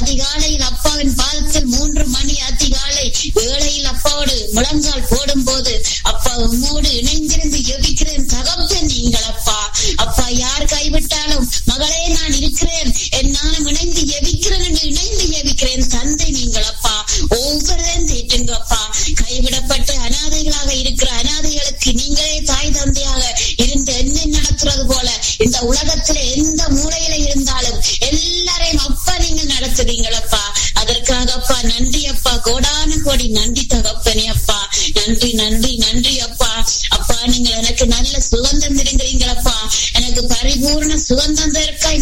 அதிகாலையில் அப்பாவின் பாதத்தில் மூன்று மணி அதிகாலை வேளையில் அப்பாவோடு முழங்கால் போடும் போது அப்பா உம்மோடு இணைந்திருந்து எவிக்கிறேன் தகப்பன் நீங்கள் அப்பா அப்பா யார் கைவிட்டாலும் மகளே நான் இருக்கிறேன் என்னாலும் இணைந்து எவிக்கிறேன் என்று இணைந்து எவிக்கிறேன் தந்தை நீங்கள் அப்பா ஒவ்வொருவரும் தேட்டுங்க அப்பா கைவிடப்பட்ட அனாதைகளாக இருக்கிற அனாதைகளுக்கு நீங்களே தாய் தந்தையாக இருந்து என்ன நடத்துறது போல இந்த உலகத்துல எந்த மூலையில இருந்தாலும் எல்லாரையும் அப்பா நீங்க நடத்துறீங்களப்பா அதற்காக அப்பா நன்றி அப்பா கோடான கோடி நன்றி தகப்பனே அப்பா நன்றி நன்றி நன்றி அப்பா அப்பா நீங்க எனக்கு நல்ல சுகந்தம் தருகிறீங்களப்பா எனக்கு பரிபூர்ண சுகந்தம் தருக்கா